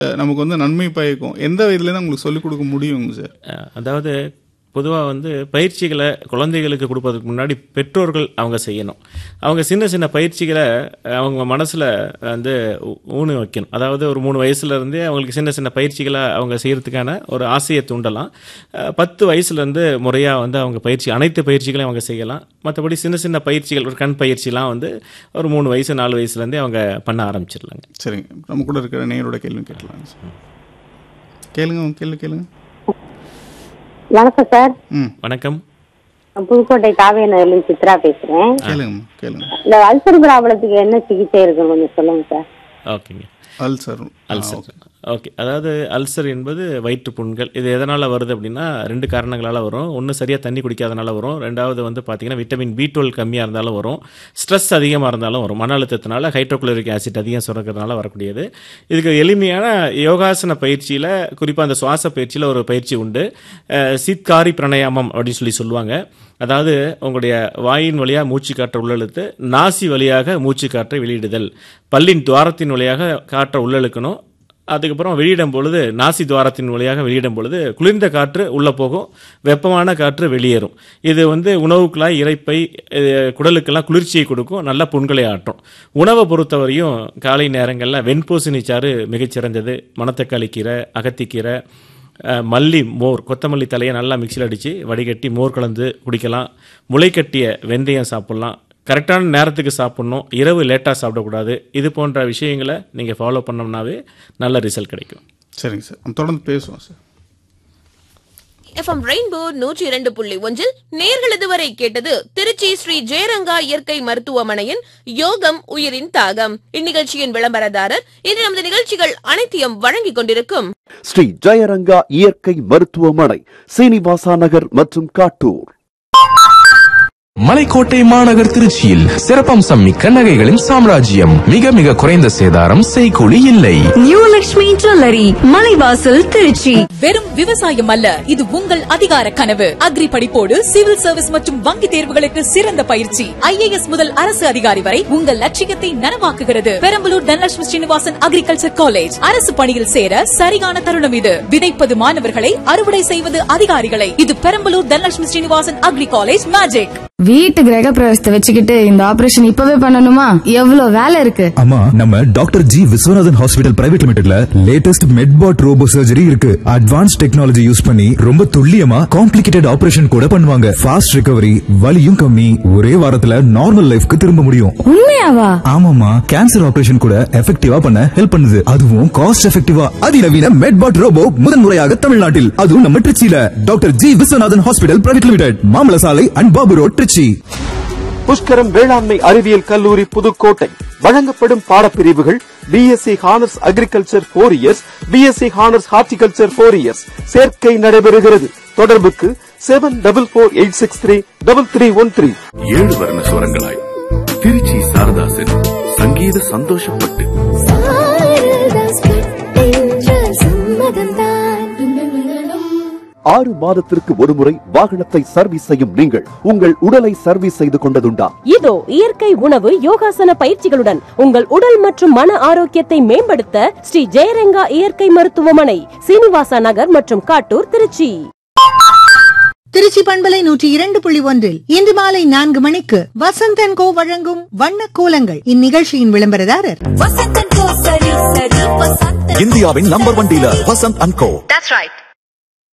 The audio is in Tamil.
அஹ், நமக்கு வந்து நன்மை பயக்கும் எந்த வயதுலேருந்து உங்களுக்கு சொல்லிக் கொடுக்க முடியுங்க சார் அஹ், அதாவது பொதுவாக வந்து பயிற்சிகளை குழந்தைகளுக்கு கொடுப்பதற்கு முன்னாடி பெற்றோர்கள் அவங்க செய்யணும் அவங்க சின்ன சின்ன பயிற்சிகளை அஹ், அவங்க மனசில் வந்து ஊ- ஊனி வைக்கணும் அதாவது ஒரு மூணு வயசுல இருந்தே அவங்களுக்கு சின்ன சின்ன பயிற்சிகளை அவங்க செய்யறதுக்கான ஒரு ஆசையை தூண்டலாம் அஹ், பத்து வயசுலேருந்து முறையாக வந்து அவங்க பயிற்சி அனைத்து பயிற்சிகளையும் அவங்க செய்யலாம் மற்றபடி சின்ன சின்ன பயிற்சிகள் ஒரு கண் பயிற்சிலாம் வந்து ஒரு மூணு வயசு நாலு வயசுலேருந்தே அவங்க பண்ண ஆரம்பிச்சிடலாங்க சரிங்க நம்ம கூட இருக்கிற நேயரோட கேள்வி கேட்கலாங்க சார் கேளுங்க உங்க கேள்வி கேளுங்க வணக்கம் சார் ம் வணக்கம் நான் புதுக்கோட்டை காவிய நகர்லேருந்து சித்ரா பேசுறேன் கேளுங்கம்மா கேளுங்க இந்த அல்சர் ப்ராப்ளத்துக்கு என்ன சிகிச்சை இருக்குன்னு கொஞ்சம் சொல்லுங்க சார் ஓகேங்க அல்சர் அல்சர் ஓகே அதாவது அல்சர் என்பது வயிற்று புண்கள் இது எதனால் வருது அப்படின்னா ரெண்டு காரணங்களால் வரும் ஒன்று சரியாக தண்ணி குடிக்காதனால வரும் ரெண்டாவது வந்து பார்த்தீங்கன்னா விட்டமின் பி டுவெல் கம்மியாக இருந்தாலும் வரும் ஸ்ட்ரெஸ் அதிகமாக இருந்தாலும் வரும் மன அழுத்தத்தினால ஹைட்ரோகுளோரிக் ஆசிட் அதிகம் சுரக்கிறதுனால வரக்கூடியது இதுக்கு எளிமையான யோகாசன பயிற்சியில் குறிப்பாக அந்த சுவாச பயிற்சியில் ஒரு பயிற்சி உண்டு அஹ், சித்காரி பிரணயாமம் அப்படின்னு சொல்லி சொல்லுவாங்க அதாவது உங்களுடைய வாயின் வழியாக மூச்சு காற்றை உள்ளெழுத்து நாசி வழியாக மூச்சு காற்றை வெளியிடுதல் பல்லின் துவாரத்தின் வழியாக காற்றை உள்ளெழுக்கணும் அதுக்கப்புறம் வெளியிடும் பொழுது நாசி துவாரத்தின் வழியாக வெளியிடும் பொழுது குளிர்ந்த காற்று உள்ளே போகும் வெப்பமான காற்று வெளியேறும் இது வந்து உணவுக்குழாய் இறைப்பை அஹ், குடலுக்கெல்லாம் குளிர்ச்சியை கொடுக்கும் நல்ல புண்களை ஆற்றும் உணவை பொறுத்தவரையும் காலை நேரங்களில் வெண்பூசணி சாறு மிகச்சிறந்தது மணத்தக்காளி கீரை அகத்திக்கீரை அஹ், மல்லி மோர் கொத்தமல்லி தலையை நல்லா மிக்சியில் அடித்து வடிகட்டி மோர் கலந்து குடிக்கலாம் முளைக்கட்டிய வெந்தயம் சாப்பிட்லாம் கரெக்டான நேரத்துக்கு சாப்பிட்ணும் இரவு லேட்டாக சாப்பிடக்கூடாது இது போன்ற விஷயங்களை நீங்கள் ஃபாலோ பண்ணோம்னாவே நல்ல ரிசல்ட் கிடைக்கும் சரிங்க சார் நம்ம தொடர்ந்து பேசுவோம் சார் எஃப்எம் ரெயின்போ நூற்றி இரண்டு புள்ளி ஒன்றில் நேர்கள் இதுவரை கேட்டது திருச்சி ஸ்ரீ ஜெயரங்கா இயற்கை மருத்துவமனையின் யோகம் உயிரின் தாகம் இந்நிகழ்ச்சியின் விளம்பரதாரர் இன்று நமது நிகழ்ச்சிகள் அனைத்தையும் வழங்கிக் கொண்டிருக்கும் ஸ்ரீ ஜெயரங்கா இயற்கை மருத்துவமனை சீனிவாசா நகர் மற்றும் காட்டூர் மலைக்கோட்டை மாநகர் திருச்சியில் சிறப்பம்சம் மிக்க நகைகளின் சாம்ராஜ்யம் மிக மிக குறைந்த சேதாரம் செய்கூலி இல்லை நியூ லக்ஷ்மி ஜுவல்லரி மலைவாசல் திருச்சி வெறும் விவசாயம் அல்ல இது உங்கள் அதிகார கனவு அக்ரி படிப்போடு சிவில் சர்வீஸ் மற்றும் வங்கி தேர்வுகளுக்கு சிறந்த பயிற்சி ஐஏஎஸ் முதல் அரசு அதிகாரி வரை உங்கள் லட்சியத்தை நனவாக்குகிறது பெரம்பலூர் தனலட்சுமி ஸ்ரீனிவாசன் அக்ரிகல்ச்சர் காலேஜ் அரசு பணியில் சேர சரியான தருணம் இது விதைப்பது மாணவர்களை அறுவடை செய்வது அதிகாரிகளை இது Perambalur Dhanalakshmi Srinivasan agri college magic வீட்டு கிரக பிரவேசத்தை வச்சுக்கிட்டு இந்த ஆபரேஷன் இப்பவே பண்ணணுமா எவ்வளவு வேலை இருக்கு ஆமா நம்ம doctor G Viswanathan hospital private லிமிடெட்ல லேட்டஸ்ட் மெட்பாட் ரோபோ சர்ஜரி இருக்கு அட்வான்ஸ் டெக்னாலஜி யூஸ் பண்ணி ரொம்ப துல்லியமா காம்ப்ளிகேட்டட் ஆபரேஷன் கூட பண்ணுவாங்க ஃபாஸ்ட் ரிகவரி வலியும் கம்மி ஒரே வாரத்துல நார்மல் லைஃப்க்கு திரும்ப முடியும் உண்மையாவா ஆமாமா கேன்சர் ஆபரேஷன் கூட எஃபெக்டிவா பண்ண ஹெல்ப் பண்ணுது அதுவும் காஸ்ட் எஃபெக்டிவா அதிநவீன மெட்பாட் ரோபோ முதன்முறையாக தமிழ்நாட்டில் அதுவும் நம்ம திருச்சியில doctor G Viswanathan hospital private limited மாமல சாலை அண்ட் பாபு ரோட் திருச்சி புஷ்கரம் வேளாண்மை அறிவியல் கல்லூரி புதுக்கோட்டை வழங்கப்படும் பாடப்பிரிவுகள் BSc honours agriculture four years BSc honours horticulture four years சேர்க்கை நடைபெறுகிறது தொடர்புக்கு seven double four eight six three double three one three ஏழு வர்ண சுரங்களாய் திருச்சி சாரதாசன் சங்கீத சந்தோஷப்பட்டு ஆறு மாதத்திற்கு ஒருமுறை வாகனத்தை சர்வீஸ் செய்யும் நீங்கள் உங்கள் உடலை சர்வீஸ் செய்து கொண்டதுண்டா இதோ இயற்கை உணவு யோகாசன பயிற்சிகளுடன் உங்கள் உடல் மற்றும் மன ஆரோக்கியத்தை மேம்படுத்த ஸ்ரீ ஜெயரங்கா இயற்கை மருத்துவமனை சீனிவாசா நகர் மற்றும் காட்டூர் திருச்சி திருச்சி பண்பலை நூற்றி இரண்டு புள்ளி ஒன்றில் இன்று மாலை நான்கு மணிக்கு வசந்தன் கோ வழங்கும் வண்ண கோலங்கள் இந்நிகழ்ச்சியின் விளம்பரதாரர் இந்தியாவின் number one dealer Vasanth and co That's right.